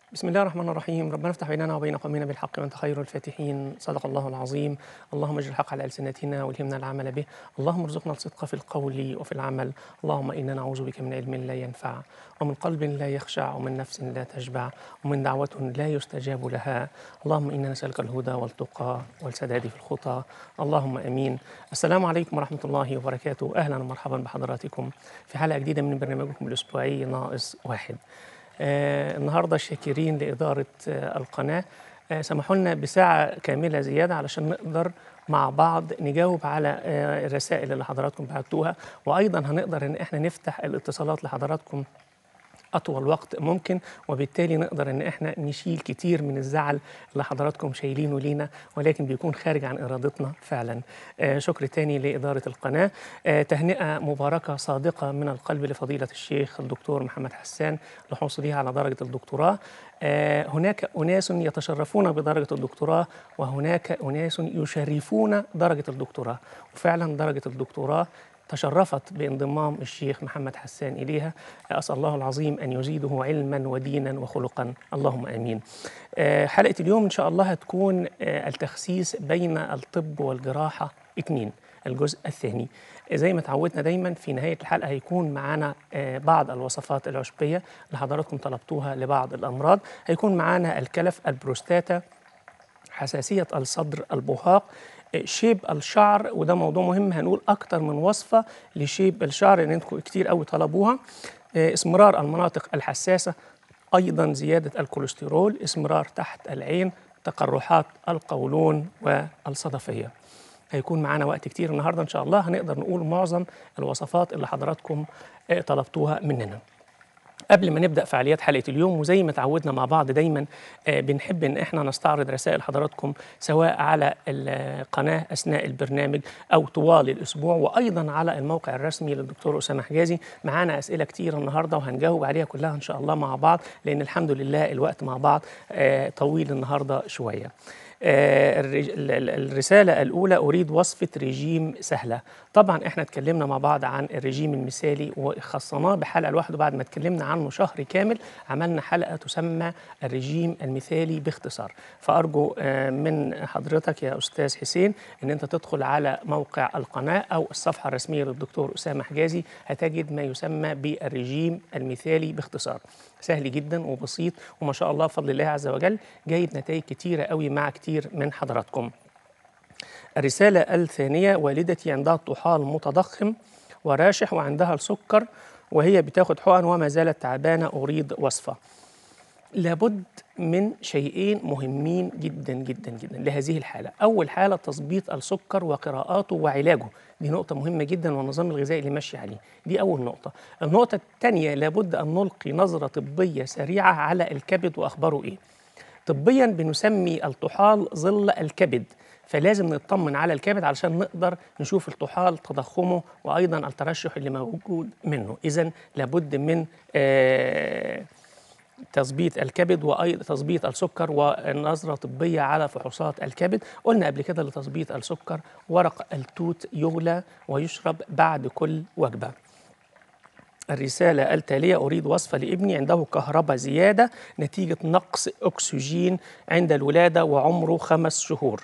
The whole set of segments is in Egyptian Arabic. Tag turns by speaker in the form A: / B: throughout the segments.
A: بسم الله الرحمن الرحيم ربنا افتح بيننا وبين قومنا بالحق وانت خير الفاتحين صدق الله العظيم اللهم اجعل الحق على السنتنا والهمنا العمل به اللهم ارزقنا الصدق في القول وفي العمل اللهم انا نعوذ بك من علم لا ينفع ومن قلب لا يخشع ومن نفس لا تشبع ومن دعوة لا يستجاب لها اللهم انا نسالك الهدى والتقى والسداد في الخطى اللهم امين السلام عليكم ورحمه الله وبركاته اهلا ومرحبا بحضراتكم في حلقه جديده من برنامجكم الاسبوعي ناقص واحد آه النهارده شاكرين لإدارة آه القناة آه سمحوا لنا بساعة كاملة زيادة علشان نقدر مع بعض نجاوب على آه الرسائل اللي حضراتكم بعتوها وأيضا هنقدر إن إحنا نفتح الاتصالات لحضراتكم أطول وقت ممكن وبالتالي نقدر إن إحنا نشيل كتير من الزعل اللي حضراتكم شايلينه لينا ولكن بيكون خارج عن إرادتنا فعلا آه شكر تاني لإدارة القناة آه تهنئة مباركة صادقة من القلب لفضيلة الشيخ الدكتور محمد حسان لحصوله على درجة الدكتوراه آه هناك أناس يتشرفون بدرجة الدكتوراه وهناك أناس يشرفون درجة الدكتوراه وفعلا درجة الدكتوراه تشرفت بانضمام الشيخ محمد حسان إليها أسأل الله العظيم أن يزيده علما ودينا وخلقا اللهم آمين حلقة اليوم إن شاء الله هتكون التخسيس بين الطب والجراحة اتنين الجزء الثاني زي ما تعودنا دايما في نهاية الحلقة هيكون معانا بعض الوصفات العشبية اللي حضراتكم طلبتوها لبعض الأمراض هيكون معانا الكلف البروستاتا حساسية الصدر البهاق شيب الشعر وده موضوع مهم هنقول اكتر من وصفه لشيب الشعر لان انتم كتير قوي طلبوها اسمرار المناطق الحساسه ايضا زياده الكوليسترول اسمرار تحت العين تقرحات القولون والصدفيه هيكون معانا وقت كتير النهارده ان شاء الله هنقدر نقول معظم الوصفات اللي حضراتكم طلبتوها مننا قبل ما نبدا فعاليات حلقه اليوم وزي ما تعودنا مع بعض دايما آه بنحب ان احنا نستعرض رسائل حضراتكم سواء على القناه اثناء البرنامج او طوال الاسبوع وايضا على الموقع الرسمي للدكتور اسامه حجازي معانا اسئله كتير النهارده وهنجاوب عليها كلها ان شاء الله مع بعض لان الحمد لله الوقت مع بعض آه طويل النهارده شويه آه الرسالة الأولى أريد وصفة رجيم سهلة طبعا احنا اتكلمنا مع بعض عن الرجيم المثالي وخصناه بحلقة لوحده بعد ما اتكلمنا عنه شهر كامل عملنا حلقة تسمى الرجيم المثالي باختصار فأرجو من حضرتك يا أستاذ حسين أن أنت تدخل على موقع القناة أو الصفحة الرسمية للدكتور أسامة حجازي هتجد ما يسمى بالرجيم المثالي باختصار سهل جدا وبسيط وما شاء الله بفضل الله عز وجل جايب نتائج كتيرة قوي مع كتير من حضراتكم الرسالة الثانية والدتي عندها طحال متضخم وراشح وعندها السكر وهي بتاخد حقن وما زالت تعبانة أريد وصفة لابد من شيئين مهمين جدا جدا جدا لهذه الحالة أول حالة تظبيط السكر وقراءاته وعلاجه دي نقطة مهمة جدا والنظام الغذائي اللي ماشي عليه دي أول نقطة النقطة الثانية لابد أن نلقي نظرة طبية سريعة على الكبد وأخباره إيه طبيا بنسمي الطحال ظل الكبد فلازم نطمن على الكبد علشان نقدر نشوف الطحال تضخمه وايضا الترشح اللي موجود منه اذا لابد من آه تظبيط الكبد وايضا تظبيط السكر ونظره طبيه على فحوصات الكبد قلنا قبل كده لتظبيط السكر ورق التوت يغلى ويشرب بعد كل وجبه الرسالة التالية أريد وصفة لابني عنده كهرباء زيادة نتيجة نقص أكسجين عند الولادة وعمره خمس شهور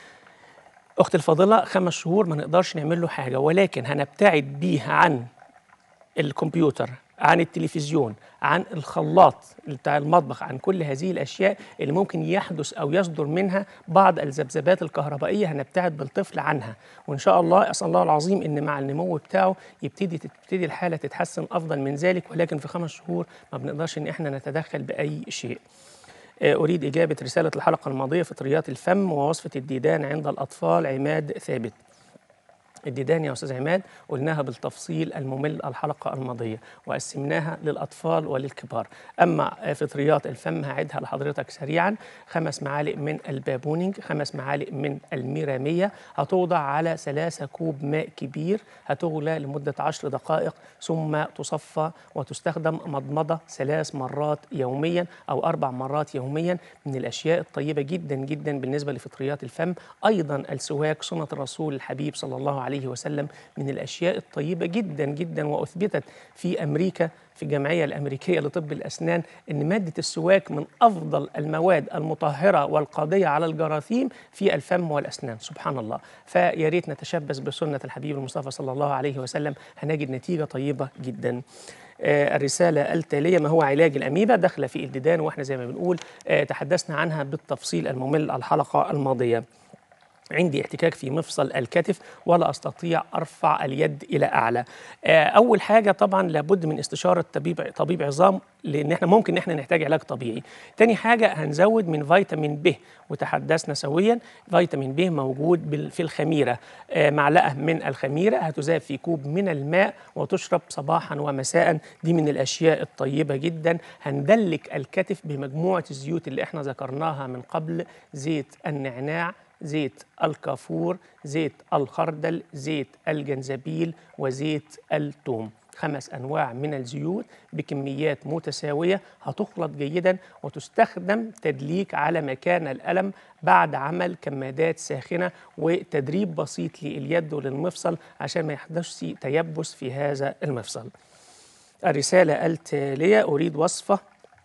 A: أخت الفاضلة خمس شهور ما نقدرش نعمل له حاجة ولكن هنبتعد بيه عن الكمبيوتر عن التلفزيون عن الخلاط بتاع المطبخ عن كل هذه الاشياء اللي ممكن يحدث او يصدر منها بعض الذبذبات الكهربائيه هنبتعد بالطفل عنها وان شاء الله اسال الله العظيم ان مع النمو بتاعه يبتدي تبتدي الحاله تتحسن افضل من ذلك ولكن في خمس شهور ما بنقدرش ان احنا نتدخل باي شيء أريد إجابة رسالة الحلقة الماضية فطريات الفم ووصفة الديدان عند الأطفال عماد ثابت الديدان يا استاذ عماد قلناها بالتفصيل الممل الحلقه الماضيه وقسمناها للاطفال وللكبار اما فطريات الفم هعدها لحضرتك سريعا خمس معالق من البابونج خمس معالق من الميراميه هتوضع على ثلاثة كوب ماء كبير هتغلى لمده عشر دقائق ثم تصفى وتستخدم مضمضه ثلاث مرات يوميا او اربع مرات يوميا من الاشياء الطيبه جدا جدا بالنسبه لفطريات الفم ايضا السواك سنه الرسول الحبيب صلى الله عليه عليه وسلم من الاشياء الطيبه جدا جدا واثبتت في امريكا في الجمعيه الامريكيه لطب الاسنان ان ماده السواك من افضل المواد المطهره والقاضيه على الجراثيم في الفم والاسنان سبحان الله فيا ريت نتشبث بسنه الحبيب المصطفى صلى الله عليه وسلم هنجد نتيجه طيبه جدا آه، الرسالة التالية ما هو علاج الأميبا داخلة في الديدان وإحنا زي ما بنقول آه، تحدثنا عنها بالتفصيل الممل الحلقة الماضية عندي احتكاك في مفصل الكتف ولا استطيع ارفع اليد الى اعلى. آه، اول حاجه طبعا لابد من استشاره طبيب طبيب عظام لان احنا ممكن ان احنا نحتاج علاج طبيعي. تاني حاجه هنزود من فيتامين ب وتحدثنا سويا فيتامين ب موجود في الخميره آه، معلقه من الخميره هتذاب في كوب من الماء وتشرب صباحا ومساء دي من الاشياء الطيبه جدا هندلك الكتف بمجموعه الزيوت اللي احنا ذكرناها من قبل زيت النعناع زيت الكافور زيت الخردل زيت الجنزبيل وزيت الثوم خمس انواع من الزيوت بكميات متساويه هتخلط جيدا وتستخدم تدليك على مكان الالم بعد عمل كمادات ساخنه وتدريب بسيط لليد وللمفصل عشان ما يحدثش تيبس في هذا المفصل. الرساله التاليه اريد وصفه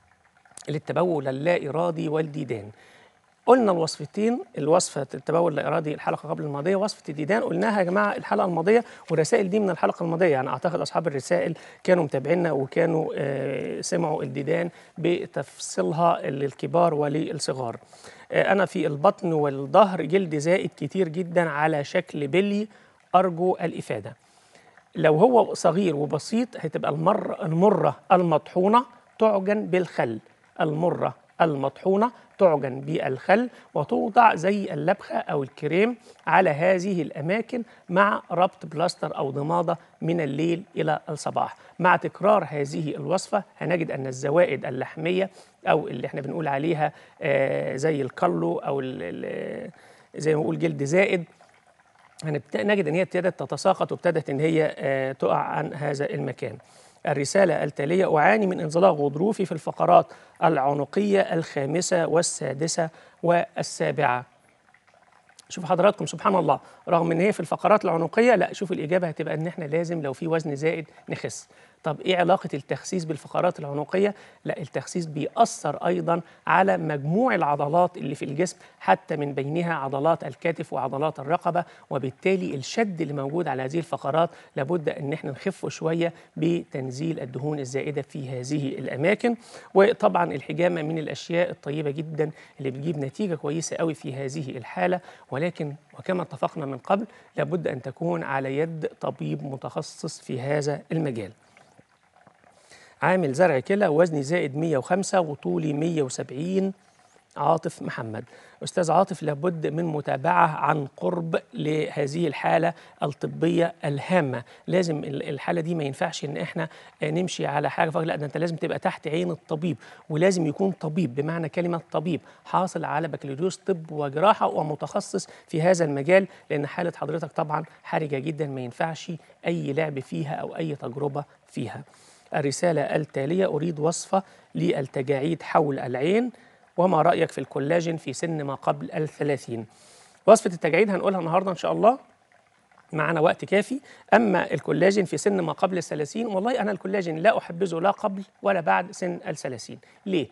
A: للتبول اللا ارادي والديدان. قلنا الوصفتين الوصفة التبول الإرادي الحلقة قبل الماضية وصفة الديدان قلناها يا جماعة الحلقة الماضية والرسائل دي من الحلقة الماضية يعني أعتقد أصحاب الرسائل كانوا متابعينا وكانوا آه سمعوا الديدان بتفصيلها للكبار وللصغار آه أنا في البطن والظهر جلد زائد كتير جدا على شكل بلي أرجو الإفادة لو هو صغير وبسيط هتبقى المر المرة المطحونة تعجن بالخل المرة المطحونة تعجن بالخل وتوضع زي اللبخة أو الكريم على هذه الأماكن مع ربط بلاستر أو ضمادة من الليل إلى الصباح مع تكرار هذه الوصفة هنجد أن الزوائد اللحمية أو اللي احنا بنقول عليها آه زي الكلو أو زي ما بنقول جلد زائد نجد ان هي ابتدت تتساقط وابتدت ان هي آه تقع عن هذا المكان الرسالة التالية أعاني من انزلاق غضروفي في الفقرات العنقية الخامسة والسادسة والسابعة شوف حضراتكم سبحان الله رغم ان هي في الفقرات العنقيه لا شوف الاجابه هتبقى ان احنا لازم لو في وزن زائد نخس طب ايه علاقه التخسيس بالفقرات العنقيه لا التخسيس بيأثر ايضا على مجموع العضلات اللي في الجسم حتى من بينها عضلات الكتف وعضلات الرقبه وبالتالي الشد اللي موجود على هذه الفقرات لابد ان احنا نخفه شويه بتنزيل الدهون الزائده في هذه الاماكن وطبعا الحجامه من الاشياء الطيبه جدا اللي بتجيب نتيجه كويسه قوي في هذه الحاله ولكن وكما اتفقنا من قبل لابد ان تكون على يد طبيب متخصص في هذا المجال عامل زرع كلى وزني زائد 105 وطولي 170 عاطف محمد أستاذ عاطف لابد من متابعة عن قرب لهذه الحالة الطبية الهامة لازم الحالة دي ما ينفعش إن إحنا نمشي على حاجة فقط لا ده أنت لازم تبقى تحت عين الطبيب ولازم يكون طبيب بمعنى كلمة طبيب حاصل على بكالوريوس طب وجراحة ومتخصص في هذا المجال لأن حالة حضرتك طبعا حرجة جدا ما ينفعش أي لعب فيها أو أي تجربة فيها الرسالة التالية أريد وصفة للتجاعيد حول العين وما رأيك في الكولاجين في سن ما قبل الثلاثين وصفة التجاعيد هنقولها النهاردة إن شاء الله معنا وقت كافي أما الكولاجين في سن ما قبل الثلاثين والله أنا الكولاجين لا أحبذه لا قبل ولا بعد سن الثلاثين ليه؟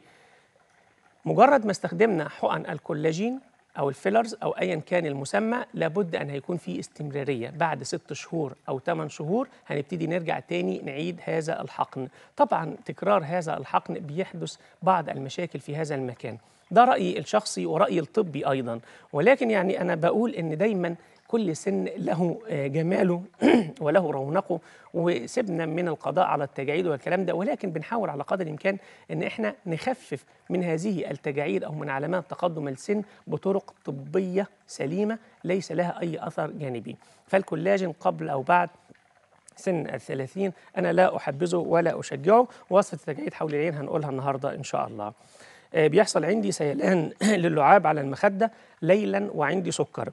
A: مجرد ما استخدمنا حقن الكولاجين او الفيلرز او ايا كان المسمى لابد ان هيكون في استمراريه بعد ست شهور او ثمان شهور هنبتدي نرجع تاني نعيد هذا الحقن طبعا تكرار هذا الحقن بيحدث بعض المشاكل في هذا المكان ده رايي الشخصي ورايي الطبي ايضا ولكن يعني انا بقول ان دايما كل سن له جماله وله رونقه وسيبنا من القضاء على التجاعيد والكلام ده ولكن بنحاول على قدر الامكان ان احنا نخفف من هذه التجاعيد او من علامات تقدم السن بطرق طبيه سليمه ليس لها اي اثر جانبي فالكولاجين قبل او بعد سن الثلاثين أنا لا أحبذه ولا أشجعه وصفة التجاعيد حول العين هنقولها النهاردة إن شاء الله بيحصل عندي سيلان للعاب على المخدة ليلا وعندي سكر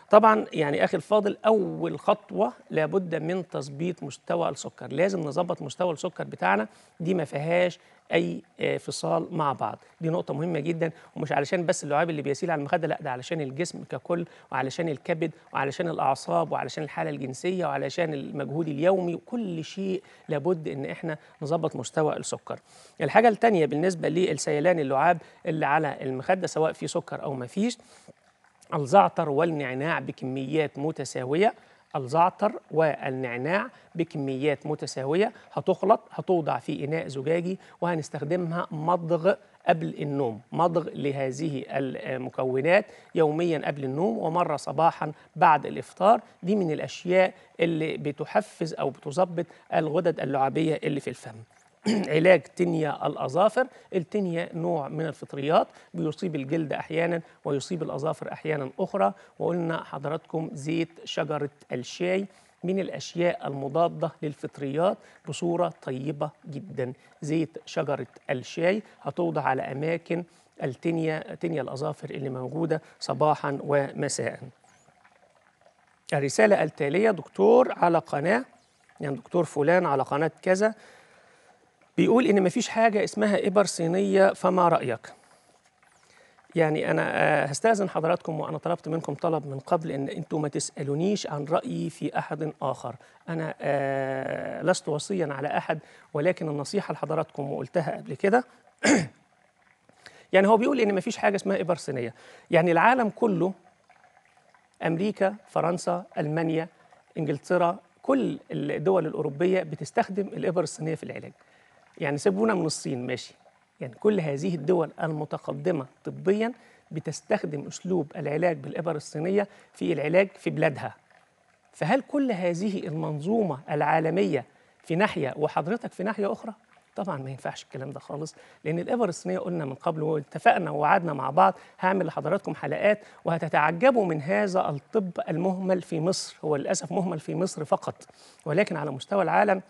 A: طبعا يعني اخي الفاضل اول خطوه لابد من تظبيط مستوى السكر لازم نظبط مستوى السكر بتاعنا دي ما فيهاش اي آه، فصال مع بعض دي نقطه مهمه جدا ومش علشان بس اللعاب اللي بيسيل على المخده لا ده علشان الجسم ككل وعلشان الكبد وعلشان الاعصاب وعلشان الحاله الجنسيه وعلشان المجهود اليومي وكل شيء لابد ان احنا نظبط مستوى السكر الحاجه الثانيه بالنسبه للسيلان اللعاب اللي على المخده سواء في سكر او ما فيش الزعتر والنعناع بكميات متساويه الزعتر والنعناع بكميات متساويه هتخلط هتوضع في اناء زجاجي وهنستخدمها مضغ قبل النوم مضغ لهذه المكونات يوميا قبل النوم ومره صباحا بعد الافطار دي من الاشياء اللي بتحفز او بتظبط الغدد اللعابيه اللي في الفم علاج تنيا الأظافر التنيا نوع من الفطريات بيصيب الجلد أحيانا ويصيب الأظافر أحيانا أخرى وقلنا حضراتكم زيت شجرة الشاي من الأشياء المضادة للفطريات بصورة طيبة جدا زيت شجرة الشاي هتوضع على أماكن التنيا تنيا الأظافر اللي موجودة صباحا ومساء الرسالة التالية دكتور على قناة يعني دكتور فلان على قناة كذا بيقول ان مفيش حاجه اسمها ابر صينيه فما رايك يعني انا آه، هستاذن حضراتكم وانا طلبت منكم طلب من قبل ان انتم ما تسالونيش عن رايي في احد اخر انا آه، لست وصيا على احد ولكن النصيحه لحضراتكم وقلتها قبل كده يعني هو بيقول ان مفيش حاجه اسمها ابر صينيه يعني العالم كله امريكا فرنسا المانيا انجلترا كل الدول الاوروبيه بتستخدم الابر الصينيه في العلاج يعني سيبونا من الصين ماشي يعني كل هذه الدول المتقدمة طبيا بتستخدم أسلوب العلاج بالإبر الصينية في العلاج في بلادها فهل كل هذه المنظومة العالمية في ناحية وحضرتك في ناحية أخرى؟ طبعا ما ينفعش الكلام ده خالص لان الابر الصينيه قلنا من قبل واتفقنا ووعدنا مع بعض هعمل لحضراتكم حلقات وهتتعجبوا من هذا الطب المهمل في مصر هو للاسف مهمل في مصر فقط ولكن على مستوى العالم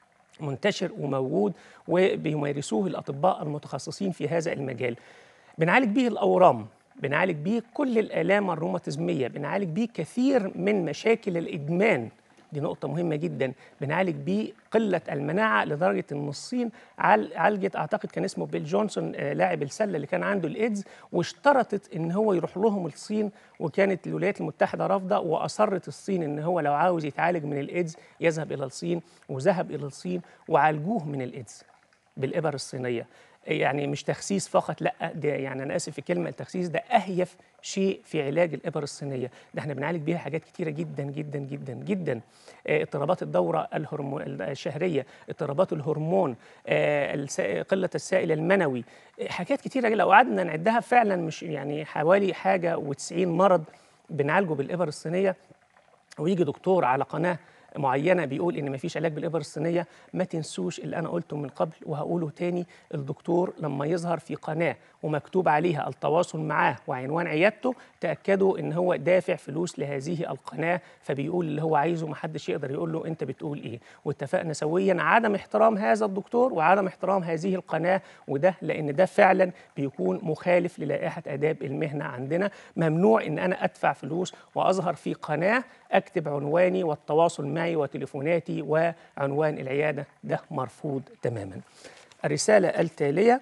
A: منتشر وموجود وبيمارسوه الأطباء المتخصصين في هذا المجال بنعالج به الأورام بنعالج به كل الآلام الروماتيزمية بنعالج به كثير من مشاكل الإدمان دي نقطة مهمة جدا بنعالج بيه قلة المناعة لدرجة إن الصين عالجت أعتقد كان اسمه بيل جونسون آه، لاعب السلة اللي كان عنده الإيدز واشترطت إن هو يروح لهم الصين وكانت الولايات المتحدة رافضة وأصرت الصين إن هو لو عاوز يتعالج من الإيدز يذهب إلى الصين وذهب إلى الصين وعالجوه من الإيدز بالإبر الصينية يعني مش تخسيس فقط لا ده يعني انا اسف في كلمه التخسيس ده اهيف شيء في علاج الابر الصينيه ده احنا بنعالج بيها حاجات كتيره جدا جدا جدا جدا آه، اضطرابات الدوره الهرمون الشهريه اضطرابات الهرمون آه، قله السائل المنوي آه، حاجات كتيره لو قعدنا نعدها فعلا مش يعني حوالي حاجه و90 مرض بنعالجه بالابر الصينيه ويجي دكتور على قناه معينه بيقول ان مفيش علاج بالابر الصينيه ما تنسوش اللي انا قلته من قبل وهقوله تاني الدكتور لما يظهر في قناه ومكتوب عليها التواصل معاه وعنوان عيادته تاكدوا ان هو دافع فلوس لهذه القناه فبيقول اللي هو عايزه محدش يقدر يقول له انت بتقول ايه واتفقنا سويا عدم احترام هذا الدكتور وعدم احترام هذه القناه وده لان ده فعلا بيكون مخالف للائحه اداب المهنه عندنا ممنوع ان انا ادفع فلوس واظهر في قناه اكتب عنواني والتواصل معي وتليفوناتي وعنوان العياده ده مرفوض تماما الرساله التاليه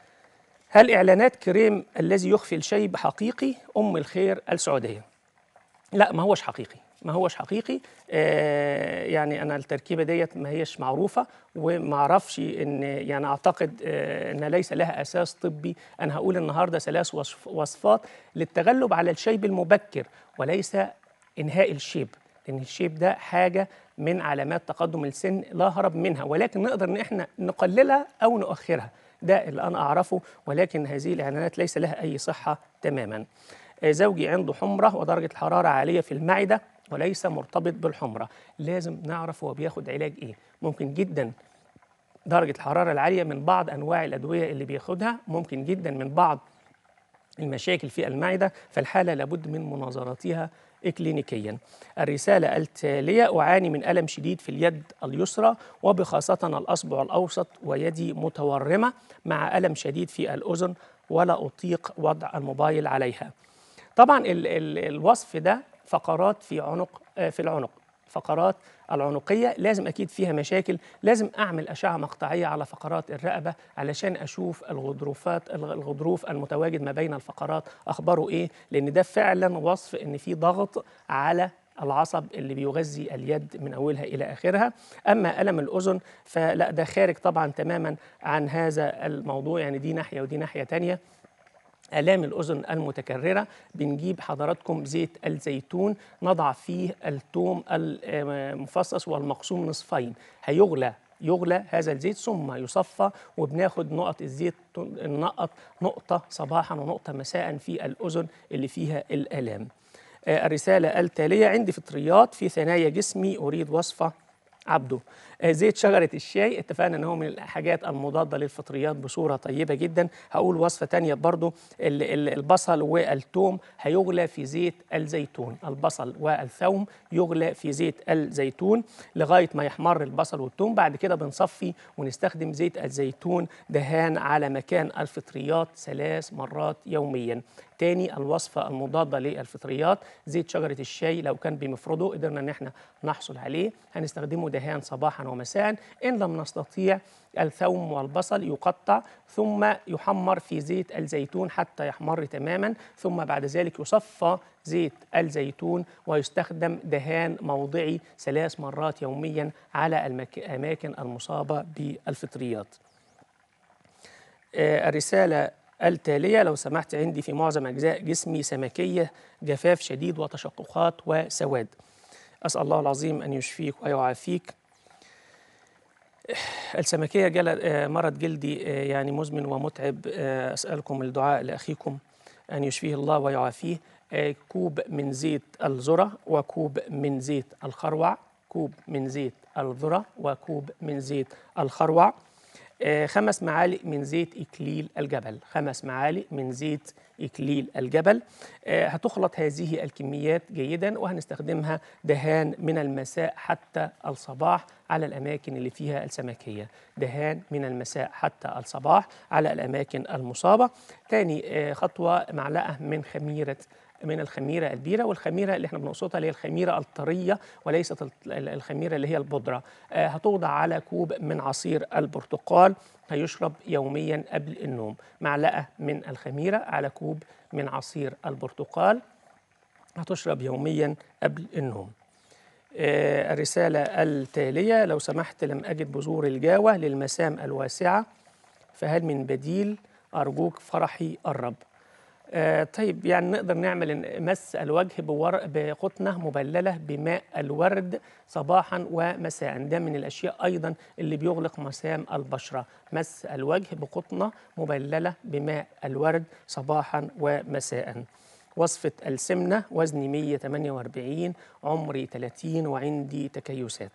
A: هل إعلانات كريم الذي يخفي الشيب حقيقي أم الخير السعودية؟ لا ما هوش حقيقي ما هوش حقيقي آه يعني انا التركيبه ديت ما هيش معروفه وما اعرفش ان يعني اعتقد آه ان ليس لها اساس طبي انا هقول النهارده ثلاث وصفات للتغلب على الشيب المبكر وليس انهاء الشيب لان الشيب ده حاجه من علامات تقدم السن لا هرب منها ولكن نقدر ان احنا نقللها او نؤخرها ده اللي أنا أعرفه ولكن هذه الإعلانات ليس لها أي صحة تماما آه، زوجي عنده حمرة ودرجة الحرارة عالية في المعدة وليس مرتبط بالحمرة لازم نعرف هو بياخد علاج إيه ممكن جدا درجة الحرارة العالية من بعض أنواع الأدوية اللي بياخدها ممكن جدا من بعض المشاكل في المعدة فالحالة لابد من مناظرتها إكلينيكيا الرسالة التالية أعاني من ألم شديد في اليد اليسرى وبخاصة الأصبع الأوسط ويدي متورمة مع ألم شديد في الأذن ولا أطيق وضع الموبايل عليها طبعا ال ال الوصف ده فقرات في عنق آه، في العنق فقرات العنقيه لازم اكيد فيها مشاكل لازم اعمل اشعه مقطعيه على فقرات الرقبه علشان اشوف الغضروفات الغضروف المتواجد ما بين الفقرات اخباره ايه لان ده فعلا وصف ان في ضغط على العصب اللي بيغذي اليد من اولها الى اخرها اما الم الاذن فلا ده خارج طبعا تماما عن هذا الموضوع يعني دي ناحيه ودي ناحيه تانيه آلام الأذن المتكررة بنجيب حضراتكم زيت الزيتون نضع فيه الثوم المفصص والمقسوم نصفين هيغلى يغلى هذا الزيت ثم يصفى وبناخد نقط الزيت نقط نقطة صباحا ونقطة مساء في الأذن اللي فيها الآلام آه، الرسالة التالية عندي فطريات في ثنايا جسمي أريد وصفة عبده آه، زيت شجرة الشاي اتفقنا ان هو من الحاجات المضادة للفطريات بصورة طيبة جدا هقول وصفة تانية برضو البصل والثوم هيغلى في زيت الزيتون البصل والثوم يغلى في زيت الزيتون لغاية ما يحمر البصل والثوم بعد كده بنصفي ونستخدم زيت الزيتون دهان على مكان الفطريات ثلاث مرات يوميا تاني الوصفة المضادة للفطريات زيت شجرة الشاي لو كان بمفرده قدرنا ان احنا نحصل عليه هنستخدمه دهان صباحا ومساء إن لم نستطيع الثوم والبصل يقطع ثم يحمر في زيت الزيتون حتى يحمر تماما ثم بعد ذلك يصفى زيت الزيتون ويستخدم دهان موضعي ثلاث مرات يوميا على الأماكن المصابة بالفطريات آه، الرسالة التالية لو سمحت عندي في معظم أجزاء جسمي سمكية جفاف شديد وتشققات وسواد أسأل الله العظيم أن يشفيك ويعافيك السمكية جل آه، مرض جلدي آه، يعني مزمن ومتعب آه، أسألكم الدعاء لأخيكم أن يشفيه الله ويعافيه كوب من زيت الذرة وكوب من زيت الخروع كوب من زيت الذرة وكوب من زيت الخروع خمس معالق من زيت إكليل الجبل خمس معالق من زيت إكليل الجبل هتخلط هذه الكميات جيدا وهنستخدمها دهان من المساء حتى الصباح على الأماكن اللي فيها السمكية دهان من المساء حتى الصباح على الأماكن المصابة تاني خطوة معلقة من خميرة من الخميره البيره والخميره اللي احنا بنقصدها اللي هي الخميره الطريه وليست الخميره اللي هي البودره آه، هتوضع على كوب من عصير البرتقال هيشرب يوميا قبل النوم معلقه من الخميره على كوب من عصير البرتقال هتشرب يوميا قبل النوم آه، الرسالة التالية لو سمحت لم أجد بذور الجاوة للمسام الواسعة فهل من بديل أرجوك فرحي الرب آه طيب يعني نقدر نعمل مس الوجه بقطنة مبللة بماء الورد صباحا ومساء ده من الأشياء أيضا اللي بيغلق مسام البشرة مس الوجه بقطنة مبللة بماء الورد صباحا ومساء وصفة السمنة وزني 148 عمري 30 وعندي تكيسات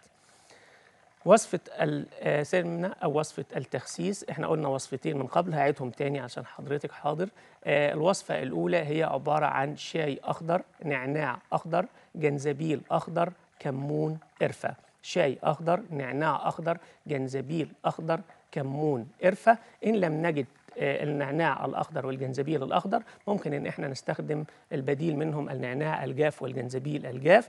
A: وصفة السمنة أو وصفة التخسيس احنا قلنا وصفتين من قبل هعيدهم تاني عشان حضرتك حاضر آه، الوصفة الأولى هي عبارة عن شاي أخضر نعناع أخضر جنزبيل أخضر كمون قرفة شاي أخضر نعناع أخضر جنزبيل أخضر كمون قرفة إن لم نجد آه، النعناع الأخضر والجنزبيل الأخضر ممكن إن إحنا نستخدم البديل منهم النعناع الجاف والجنزبيل الجاف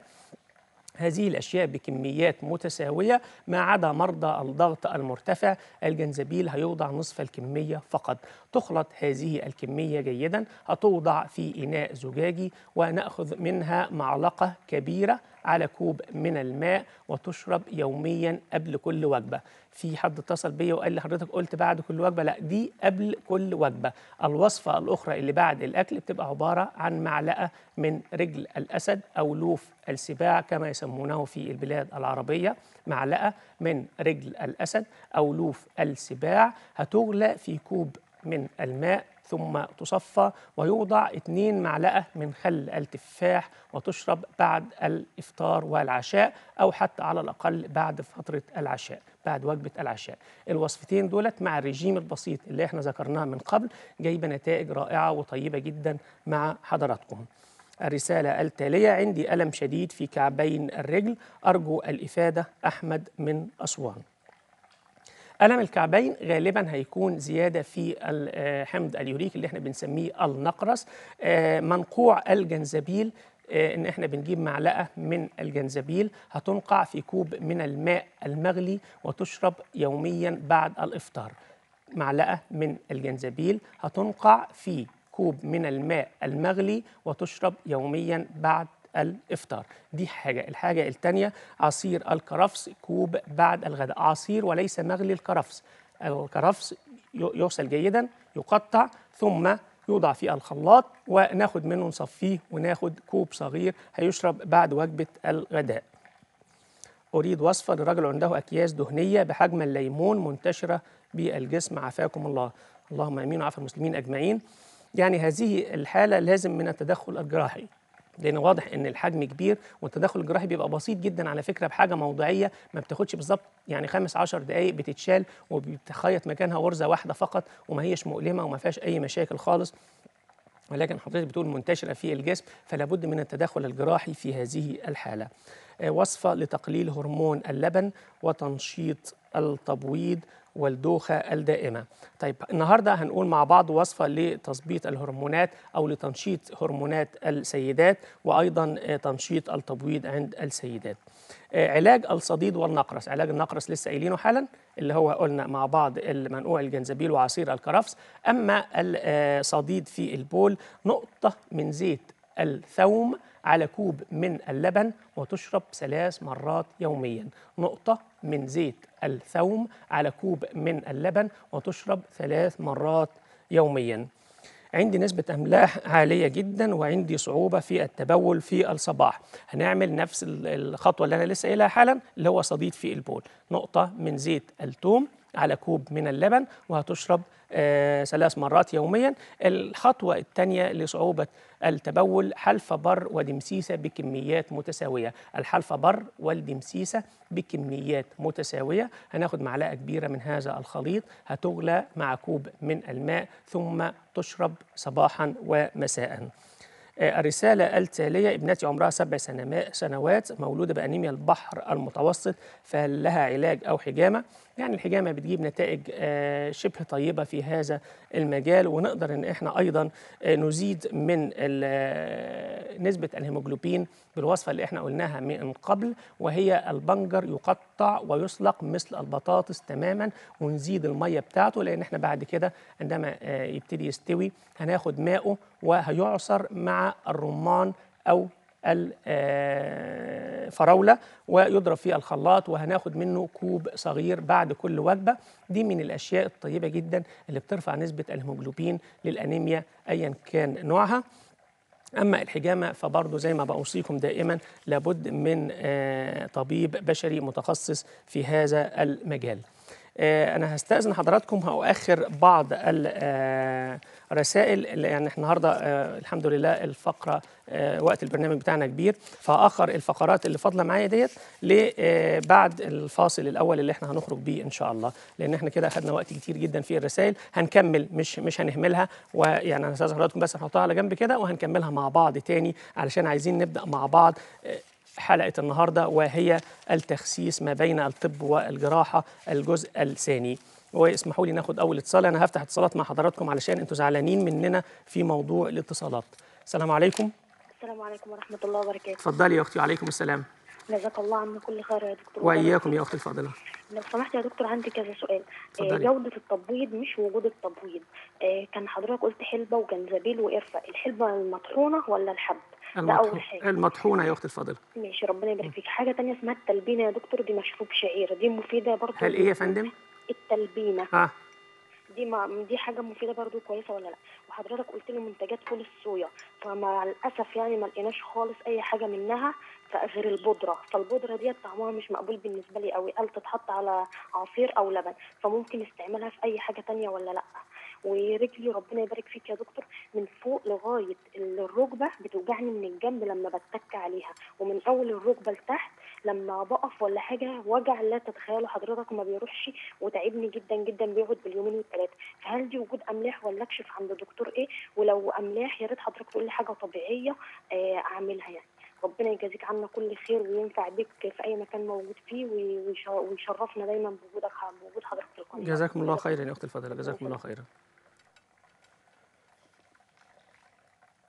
A: هذه الأشياء بكميات متساوية ما عدا مرضى الضغط المرتفع الجنزبيل هيوضع نصف الكمية فقط تخلط هذه الكمية جيدا هتوضع في إناء زجاجي ونأخذ منها معلقة كبيرة على كوب من الماء وتشرب يوميا قبل كل وجبة في حد اتصل بيا وقال لي حضرتك قلت بعد كل وجبة لا دي قبل كل وجبة الوصفة الأخرى اللي بعد الأكل بتبقى عبارة عن معلقة من رجل الأسد أو لوف السباع كما يسمونه في البلاد العربية معلقة من رجل الأسد أو لوف السباع هتغلى في كوب من الماء ثم تصفى ويوضع 2 معلقة من خل التفاح وتشرب بعد الإفطار والعشاء أو حتى على الأقل بعد فترة العشاء بعد وجبة العشاء الوصفتين دولت مع الرجيم البسيط اللي احنا ذكرناه من قبل جايبة نتائج رائعة وطيبة جدا مع حضراتكم الرسالة التالية عندي ألم شديد في كعبين الرجل أرجو الإفادة أحمد من أسوان ألم الكعبين غالبا هيكون زيادة في حمض اليوريك اللي احنا بنسميه النقرس آه، منقوع الجنزبيل آه، ان احنا بنجيب معلقه من الجنزبيل هتنقع في كوب من الماء المغلي وتشرب يوميا بعد الافطار معلقه من الجنزبيل هتنقع في كوب من الماء المغلي وتشرب يوميا بعد الافطار دي حاجه الحاجه الثانيه عصير الكرفس كوب بعد الغداء عصير وليس مغلي الكرفس الكرفس ي- يغسل جيدا يقطع ثم يوضع في الخلاط وناخد منه نصفيه وناخد كوب صغير هيشرب بعد وجبه الغداء أريد وصفة لرجل عنده أكياس دهنية بحجم الليمون منتشرة بالجسم عافاكم الله اللهم آمين وعافى المسلمين أجمعين يعني هذه الحالة لازم من التدخل الجراحي لأن واضح إن الحجم كبير والتدخل الجراحي بيبقى بسيط جدا على فكرة بحاجة موضعية ما بتاخدش بالظبط يعني خمس عشر دقايق بتتشال وبتخيط مكانها غرزة واحدة فقط وما هيش مؤلمة وما فيهاش أي مشاكل خالص ولكن حضرتك بتقول منتشرة في الجسم فلا بد من التدخل الجراحي في هذه الحالة آه، وصفة لتقليل هرمون اللبن وتنشيط التبويض والدوخة الدائمة طيب النهاردة هنقول مع بعض وصفة لتظبيط الهرمونات أو لتنشيط هرمونات السيدات وأيضا آه، تنشيط التبويض عند السيدات آه، علاج الصديد والنقرس علاج النقرس لسه قايلينه حالا اللي هو قلنا مع بعض المنقوع الجنزبيل وعصير الكرفس أما الصديد في البول نقطة من زيت الثوم على كوب من اللبن وتشرب ثلاث مرات يوميا نقطة من زيت الثوم على كوب من اللبن وتشرب ثلاث مرات يوميا عندي نسبة أملاح عالية جدا وعندي صعوبة في التبول في الصباح هنعمل نفس ال- الخطوة اللي أنا لسه قايلها حالا اللي هو صديد في البول نقطة من زيت الثوم على كوب من اللبن وهتشرب آه ثلاث مرات يوميا الخطوة الثانية لصعوبة التبول حلفة بر ودمسيسة بكميات متساوية الحلفة بر والدمسيسة بكميات متساوية هناخد معلقة كبيرة من هذا الخليط هتغلى مع كوب من الماء ثم تشرب صباحا ومساء آه، الرسالة التالية ابنتي عمرها سبع سنما- سنوات مولودة بأنيميا البحر المتوسط فهل لها علاج أو حجامة؟ يعني الحجامة بتجيب نتائج آه، شبه طيبة في هذا المجال ونقدر إن إحنا أيضا آه، نزيد من ال- آه، نسبة الهيموجلوبين بالوصفة اللي إحنا قلناها من قبل وهي البنجر يقطع ويسلق مثل البطاطس تماما ونزيد المية بتاعته لأن إحنا بعد كده عندما آه، يبتدي يستوي هناخد ماءه وهيعصر مع الرمان أو الفراولة ويضرب في الخلاط وهناخد منه كوب صغير بعد كل وجبة دي من الأشياء الطيبة جدا اللي بترفع نسبة الهيموجلوبين للأنيميا أيا كان نوعها أما الحجامة فبرضه زي ما بأوصيكم دائما لابد من آه، طبيب بشري متخصص في هذا المجال آه، أنا هستأذن حضراتكم هأؤخر بعض الرسائل اللي يعني إحنا النهاردة آه، الحمد لله الفقرة آه، وقت البرنامج بتاعنا كبير فأخر الفقرات اللي فاضلة معايا ديت لبعد الفاصل الأول اللي إحنا هنخرج بيه إن شاء الله لأن إحنا كده أخدنا وقت كتير جدا في الرسائل هنكمل مش مش هنهملها ويعني أنا هستأذن حضراتكم بس نحطها على جنب كده وهنكملها مع بعض تاني علشان عايزين نبدأ مع بعض آه، حلقة النهاردة وهي التخسيس ما بين الطب والجراحة الجزء الثاني واسمحوا لي ناخد أول اتصال أنا هفتح اتصالات مع حضراتكم علشان أنتوا زعلانين مننا في موضوع الاتصالات السلام عليكم
B: السلام عليكم ورحمة الله وبركاته
A: اتفضلي يا أختي وعليكم السلام
B: جزاك الله عنا كل خير يا دكتور
A: وإياكم يا أختي الفاضلة
B: لو سمحت يا دكتور عندي كذا سؤال آه،
A: اتفضلي.
B: جودة التبويض مش وجود التبويض آه، كان حضرتك قلت حلبة وجنزبيل وقرفة الحلبة المطحونة ولا الحب ده أول
A: المطحو-
B: حاجة
A: المطحونة يا أختي الفاضلة
B: ماشي ربنا يبارك فيك حاجة تانية اسمها التلبينة يا دكتور دي مشروب شعير دي مفيدة برضو
A: هل إيه يا فندم؟
B: التلبينة
A: آه
B: دي ما دي حاجة مفيدة برضو كويسة ولا لا وحضرتك قلت لي منتجات فول الصويا فمع الأسف يعني ما لقيناش خالص أي حاجة منها ف- غير البودرة فالبودرة ديت طعمها مش مقبول بالنسبة لي قوي قال تتحط على عصير أو لبن فممكن استعملها في أي حاجة تانية ولا لا ورجلي ربنا يبارك فيك يا دكتور من فوق لغاية الركبة بتوجعني من الجنب لما بتك عليها ومن أول الركبة لتحت لما بقف ولا حاجة وجع لا تتخيله حضرتك ما بيروحش وتعبني جدا جدا بيقعد باليومين والثلاثة فهل دي وجود أملاح ولا أكشف عند دكتور إيه ولو أملاح يا ريت حضرتك تقول لي حاجة طبيعية آه، أعملها يعني ربنا يجازيك عنا كل خير وينفع بك في أي مكان موجود فيه وي- ويش- ويشرفنا دايما بوجودك بوجود حضرتك في القناة
A: جزاكم الله خيرا يا أختي الفاضلة جزاكم الله خيرا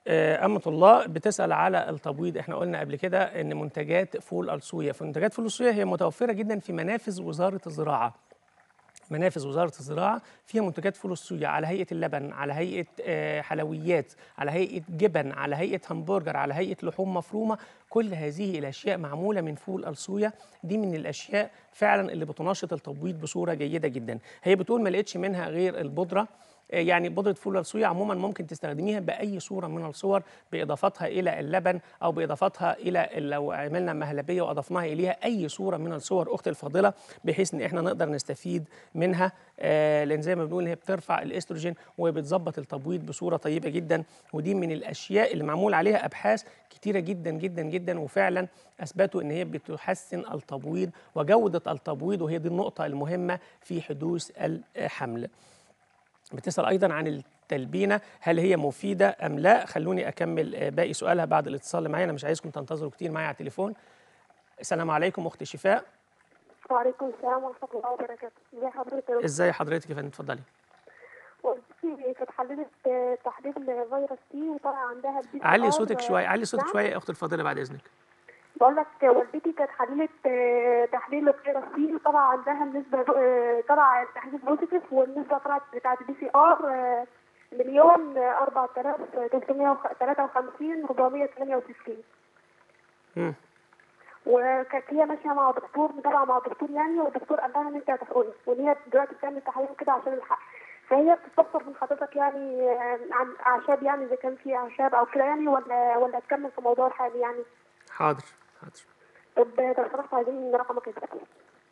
A: آه، أمة الله بتسأل على التبويض احنا قلنا قبل كده ان منتجات فول الصويا فمنتجات فول الصويا هي متوفرة جدا في منافذ وزارة الزراعة منافذ وزاره الزراعه فيها منتجات فول الصويا على هيئه اللبن على هيئه آه، حلويات على هيئه جبن على هيئه همبرجر على هيئه لحوم مفرومه كل هذه الاشياء معموله من فول الصويا دي من الاشياء فعلا اللي بتنشط التبويض بصوره جيده جدا هي بتقول ما لقيتش منها غير البودره آه، يعني بودرة فول الصويا عموما ممكن تستخدميها بأي صورة من الصور بإضافتها إلى اللبن أو بإضافتها إلى لو عملنا مهلبية وأضفناها إليها أي صورة من الصور أختي الفاضلة بحيث إن إحنا نقدر نستفيد منها آه، لأن زي ما بنقول هي بترفع الإستروجين وبتظبط التبويض بصورة طيبة جدا ودي من الأشياء اللي معمول عليها أبحاث كتيرة جدا جدا جدا وفعلا أثبتوا إن هي بتحسن التبويض وجودة التبويض وهي دي النقطة المهمة في حدوث الحمل. بتسأل أيضا عن التلبينة هل هي مفيدة أم لا خلوني أكمل آه، باقي سؤالها بعد الاتصال اللي معايا أنا مش عايزكم تنتظروا كتير معايا على التليفون السلام عليكم أختي شفاء
C: وعليكم السلام ورحمة الله وبركاته ازي حضرتك يا دكتور؟
A: إزاي حضرتك يا فندم اتفضلي
C: والدتي كانت حللت آه، تحليل فيروس سي وطلع عندها البي
A: علي صوتك شوية علي صوتك
C: نعم؟
A: شوية يا أختي الفاضلة بعد إذنك
C: بقول لك والدتي كانت حللت آه، تحليل فيروس سي وطلع عندها النسبة آه، طلع التحليل بوزيتيف والنسبة طلعت بتاعت البي سي ار مليون أربعة آلاف تلتمية تلاتة وخمسين ربعمية تمانية وتسعين
A: مم.
C: وكانت هي ماشيه مع دكتور متابعه مع دكتور يعني والدكتور قال لها ان انت هتحقني وان هي دلوقتي بتعمل تحاليل كده عشان الحق فهي بتستفسر من حضرتك يعني آه، عن اعشاب يعني اذا كان في اعشاب او كده يعني ولا ولا تكمل في موضوع الحالي يعني
A: حاضر حاضر
C: طب لو سمحت عايزين رقمك يا دكتور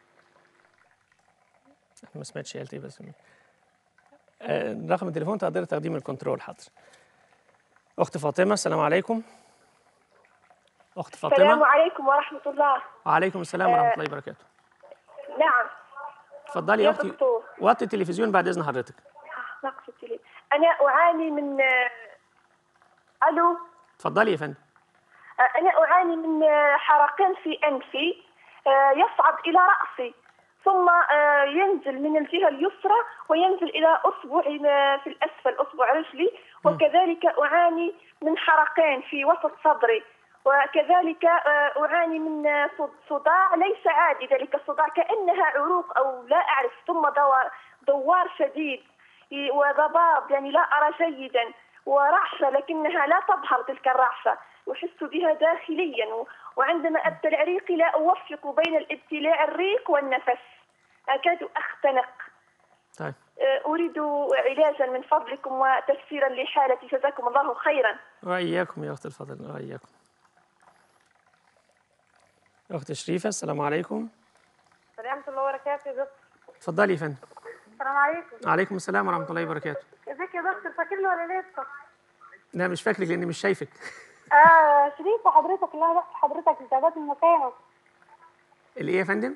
A: ما سمعتش قالت إيه بس آه، رقم التليفون تقدري تقديم الكنترول حاضر أخت فاطمة السلام عليكم أخت
B: السلام
A: فاطمة
B: عليكم ورحمة الله
A: وعليكم السلام ورحمة الله وبركاته
B: نعم
A: اتفضلي
B: يا
A: يا أختي
B: دكتور.
A: وطي التلفزيون بعد إذن حضرتك
B: نقصت لي أنا أعاني من آه، ألو
A: اتفضلي يا فندم
B: آه، أنا أعاني من آه، حرقان في أنفي آه، يصعد إلى رأسي ثم آه، ينزل من الجهة اليسرى وينزل إلى أصبعي آه، في الأسفل أصبع رجلي وكذلك أعاني من حرقان في وسط صدري وكذلك آه، أعاني من آه، صد- صداع ليس عادي ذلك الصداع كأنها عروق أو لا أعرف ثم دوار, دوار شديد ي- وضباب يعني لا أرى جيدا ورعشة لكنها لا تظهر تلك الرعشة أحس بها داخليا و- وعندما أبتلع ريقي لا أوفق بين الابتلاع الريق والنفس أكاد أختنق
A: طيب
B: آه، أريد علاجا من فضلكم وتفسيرا لحالتي جزاكم الله خيرا
A: وإياكم يا أخت الفضل وإياكم أخت شريفة السلام عليكم
C: ورحمة الله وبركاته يا دكتور
A: اتفضلي يا فندم
C: السلام عليكم
A: عليكم السلام ورحمة الله وبركاته
C: ازيك يا دكتور فاكرني ولا لسه؟
A: لا مش فاكرك لأني مش شايفك
C: اه شريفة حضرتك اللي انا رحت حضرتك لتعبات من مكانك
A: الإيه يا فندم؟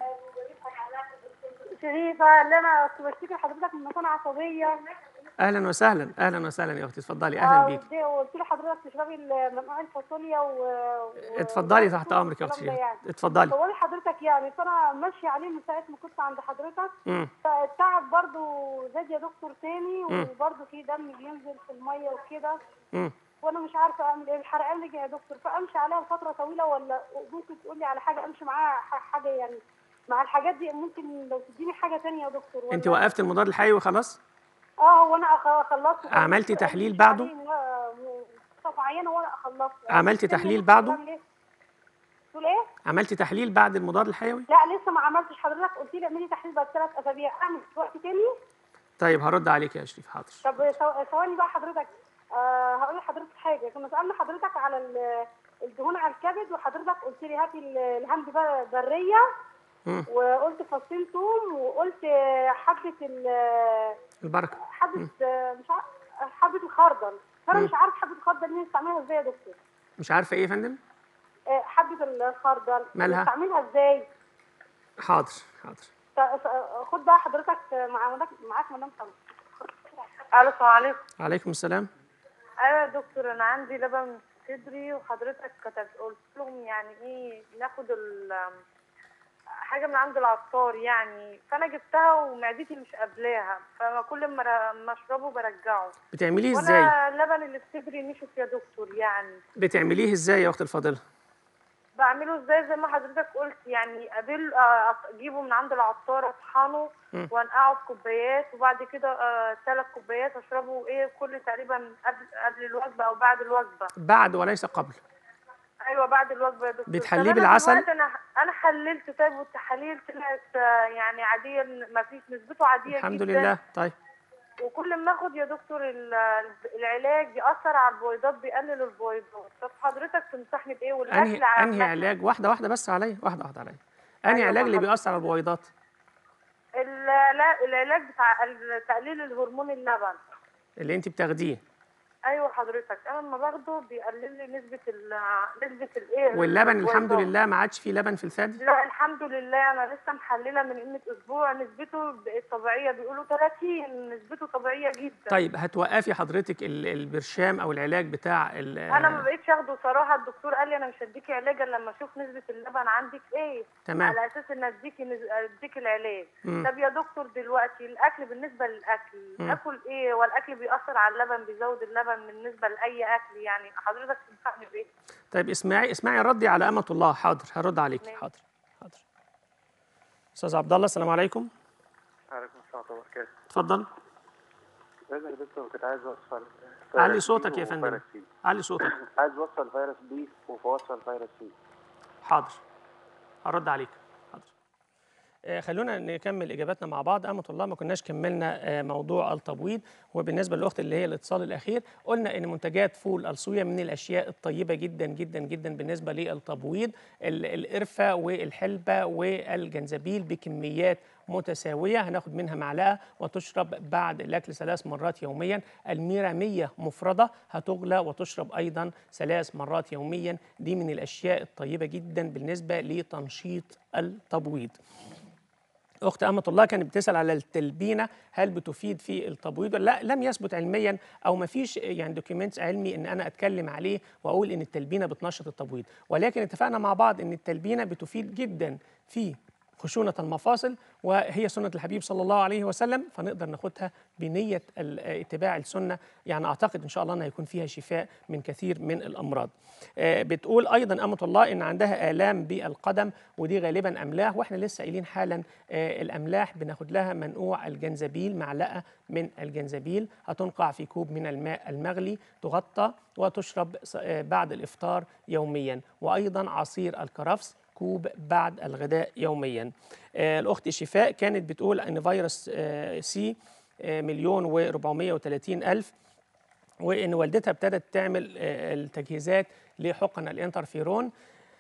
C: شريفة اللي انا كنت بشتكي لحضرتك من مكان عصبية
A: أهلا وسهلا أهلا وسهلا يا أختي اتفضلي أهلا بيك
C: ودي- وقلت له حضرتك تشربي ال- منقوع الفاصوليا و... و...
A: اتفضلي تحت أمرك يا أختي
C: والكلام ده
A: شريفة
C: يعني.
A: اتفضلي
C: بقول لحضرتك يعني فانا ماشيه عليه من ساعه ما كنت عند حضرتك
A: مم.
C: التعب برضو زاد يا دكتور تاني
A: مم.
C: وبرضو في دم بينزل في الميه وكده
A: مم.
C: وانا مش عارفه اعمل ايه الحرقان رجع يا دكتور فامشي عليها فتره طويله ولا ممكن تقول لي على حاجه امشي معاها ح- حاجه يعني مع الحاجات دي ممكن لو تديني حاجه تانية يا دكتور ولا
A: أنت وقفت المضاد الحيوي وخلاص؟
C: اه وانا أخ- خلصت
A: عملتي تحليل بعده؟
C: طب معينه وانا خلصت
A: عملتي تحليل بعده؟
C: تقول ايه؟
A: عملتي تحليل بعد المضاد الحيوي؟
C: لا لسه ما عملتش حضرتك قلت لي اعملي تحليل بعد ثلاث اسابيع اعمل وقت تاني
A: طيب هرد عليك يا شريف حاضر
C: طب ثو- ثواني بقى حضرتك آه هقول لحضرتك حاجه كنا سالنا حضرتك على ال- الدهون على الكبد وحضرتك قلت لي هاتي ال- الهند بر- بريه
A: مم.
C: وقلت فصين ثوم وقلت حبه ال-
A: البركة
C: حبه آه، مش عارف حبه الخردل فانا مش عارف حبه الخردل دي نستعملها ازاي يا دكتور
A: مش عارفة إيه يا فندم؟
C: آه، حبه الخردل
A: مالها؟
C: نستعملها ازاي
A: حاضر حاضر
C: ف- ف- خد بقى حضرتك مع معاك مدام سمر
D: الو السلام عليكم
A: عليكم السلام
D: ايوه يا دكتور انا عندي لبن في صدري وحضرتك كتبت قلت لهم يعني ايه ناخد ال حاجه من عند العطار يعني فانا جبتها ومعدتي مش قابلاها فكل ما ر- ما اشربه برجعه
A: بتعمليه ازاي
D: وانا اللبن اللي في صدري نشف يا دكتور يعني
A: بتعمليه ازاي يا اخت الفاضله
D: بعمله ازاي زي ما حضرتك قلت يعني قابل آه، اجيبه من عند العطار اطحنه
A: مم.
D: وانقعه في كوبايات وبعد كده ثلاث كوبايات اشربه ايه كل تقريبا قبل قبل الوجبه او بعد الوجبه
A: بعد وليس قبل
D: ايوه بعد الوجبه يا دكتور
A: بتحليه
D: طب أنا
A: بالعسل؟
D: دلوقتي انا انا حللت طيب والتحاليل طلعت آه، يعني عاديه ما فيش نسبته عاديه
A: الحمد
D: جدا
A: لله طيب
D: وكل ما اخد يا دكتور ال- العلاج بيأثر على البويضات بيقلل البويضات طب حضرتك تنصحني بايه والاكل
A: انهي انهي
D: عامة؟
A: علاج واحده واحده بس عليا واحده واحده عليا انهي
D: أيوة،
A: علاج اللي
D: حاضر.
A: بيأثر على البويضات
D: ال- لا العلاج بتاع ال- تقليل الهرمون اللبن
A: اللي انت بتاخديه
D: ايوه حضرتك انا لما باخده بيقلل لي نسبه ال نسبه الايه
A: واللبن الحمد
D: البويضات.
A: لله ما عادش فيه لبن في الثدي
D: لا الحمد لله انا لسه محلله من قيمه اسبوع نسبته بقت طبيعيه بيقولوا 30 نسبته طبيعيه جدا
A: طيب هتوقفي حضرتك ال- البرشام او العلاج بتاع ال-
D: انا ما بقيتش اخده صراحه الدكتور قال لي انا مش هديكي علاج الا لما اشوف نسبه اللبن عندك ايه
A: تمام
D: على اساس ان اديكي نز... اديكي العلاج
A: مم.
D: طب يا دكتور دلوقتي الاكل بالنسبه للاكل
A: مم.
D: اكل ايه والاكل بيأثر على اللبن بيزود اللبن بالنسبه لاي اكل يعني حضرتك تنصحني بايه
A: طيب اسمعي اسمعي ردي على امه الله حاضر هرد عليك
D: ماشي.
A: حاضر حاضر استاذ عبد الله السلام عليكم
E: عليكم السلام ورحمة الله وبركاته.
A: اتفضل
E: لازم يا دكتور كنت عايز اوصل
A: علي
E: فيروس
A: صوتك
E: بي
A: يا فندم
E: وفيروس سي.
A: علي صوتك
E: عايز اوصل فيروس بي وفوصل فيروس سي.
A: حاضر هرد عليك حاضر آه، خلونا نكمل اجاباتنا مع بعض امه الله ما كناش كملنا آه، موضوع التبويض وبالنسبه للاخت اللي هي الاتصال الاخير قلنا ان منتجات فول الصويا من الاشياء الطيبه جدا جدا جدا بالنسبه للتبويض ال- القرفه والحلبه والجنزبيل بكميات متساويه هناخد منها معلقه وتشرب بعد الاكل ثلاث مرات يوميا الميراميه مفرده هتغلى وتشرب ايضا ثلاث مرات يوميا دي من الاشياء الطيبه جدا بالنسبه لتنشيط التبويض اخت امه الله كانت بتسال على التلبينه هل بتفيد في التبويض ولا لا لم يثبت علميا او ما فيش يعني دوكيومنتس علمي ان انا اتكلم عليه واقول ان التلبينه بتنشط التبويض ولكن اتفقنا مع بعض ان التلبينه بتفيد جدا في خشونة المفاصل وهي سنة الحبيب صلى الله عليه وسلم فنقدر ناخدها بنية ال- اتباع السنة يعني أعتقد إن شاء الله أنها يكون فيها شفاء من كثير من الأمراض آه، بتقول أيضا أمة الله إن عندها آلام بالقدم ودي غالبا أملاح وإحنا لسه قايلين حالا آه، الأملاح بناخد لها منقوع الجنزبيل معلقة من الجنزبيل هتنقع في كوب من الماء المغلي تغطى وتشرب س- آه، بعد الإفطار يوميا وأيضا عصير الكرفس كوب بعد الغداء يوميا آه، الأخت شفاء كانت بتقول أن فيروس آه، سي آه، مليون و430 ألف وان والدتها ابتدت تعمل آه، التجهيزات لحقن الانترفيرون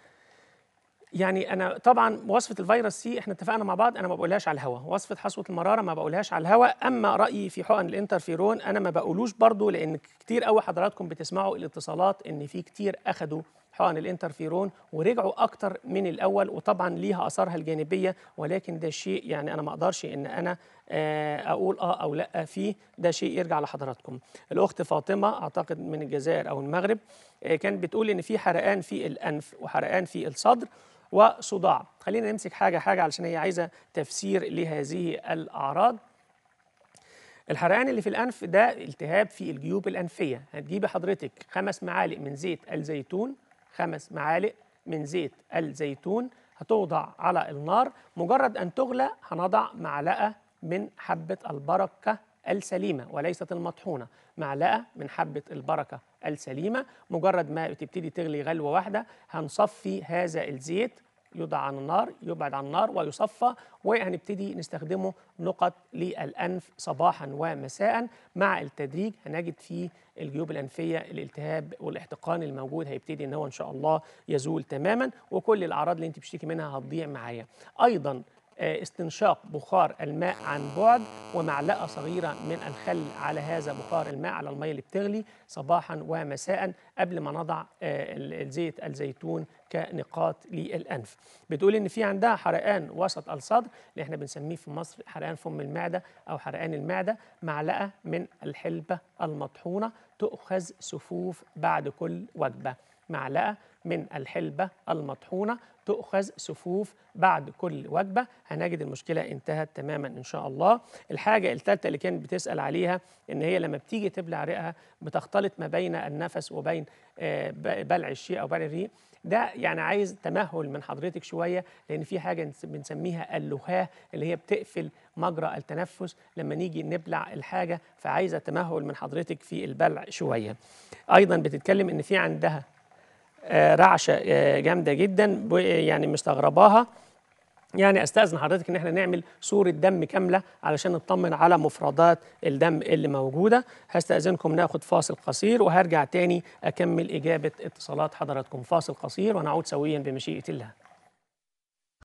A: يعني انا طبعا وصفه الفيروس سي احنا اتفقنا مع بعض انا ما بقولهاش على الهواء وصفه حصوه المراره ما بقولهاش على الهواء اما رايي في حقن الانترفيرون انا ما بقولوش برضو لان كتير قوي حضراتكم بتسمعوا الاتصالات ان في كتير اخدوا حقن الانترفيرون ورجعوا اكتر من الاول وطبعا ليها اثارها الجانبيه ولكن ده شيء يعني انا ما اقدرش ان انا آه، اقول اه او لا فيه ده شيء يرجع لحضراتكم الاخت فاطمه اعتقد من الجزائر او المغرب آه، كانت بتقول ان في حرقان في الانف وحرقان في الصدر وصداع خلينا نمسك حاجه حاجه علشان هي عايزه تفسير لهذه الاعراض الحرقان اللي في الانف ده التهاب في الجيوب الانفيه هتجيبي حضرتك خمس معالق من زيت الزيتون خمس معالق من زيت الزيتون هتوضع على النار مجرد ان تغلى هنضع معلقه من حبه البركه السليمه وليست المطحونه معلقه من حبه البركه السليمه مجرد ما تبتدي تغلي غلوه واحده هنصفي هذا الزيت يوضع عن النار يبعد عن النار ويصفى وهنبتدي نستخدمه نقط للأنف صباحا ومساء مع التدريج هنجد فيه الجيوب الأنفية الالتهاب والاحتقان الموجود هيبتدي ان هو ان شاء الله يزول تماما وكل الأعراض اللي انت بتشتكي منها هتضيع معايا أيضا آه، استنشاق بخار الماء عن بعد ومعلقة صغيرة من الخل على هذا بخار الماء على المية اللي بتغلي صباحا ومساء قبل ما نضع آه، ال- الزيت الزيتون كنقاط للأنف بتقول إن في عندها حرقان وسط الصدر اللي احنا بنسميه في مصر حرقان فم المعدة أو حرقان المعدة معلقة من الحلبة المطحونة تؤخذ سفوف بعد كل وجبة معلقه من الحلبه المطحونه تؤخذ سفوف بعد كل وجبه هنجد المشكله انتهت تماما ان شاء الله الحاجه الثالثه اللي كانت بتسال عليها ان هي لما بتيجي تبلع رئه بتختلط ما بين النفس وبين آه، ب- بلع الشيء او بلع الريق ده يعني عايز تمهل من حضرتك شويه لان في حاجه نس- بنسميها اللهاه اللي هي بتقفل مجرى التنفس لما نيجي نبلع الحاجه فعايزه تمهل من حضرتك في البلع شويه ايضا بتتكلم ان في عندها آه، رعشه آه، جامده جدا ب- يعني مستغرباها يعني استاذن حضرتك ان احنا نعمل صوره دم كامله علشان نطمن على مفردات الدم اللي موجوده هستاذنكم ناخد فاصل قصير وهرجع تاني اكمل اجابه اتصالات حضراتكم فاصل قصير ونعود سويا بمشيئه الله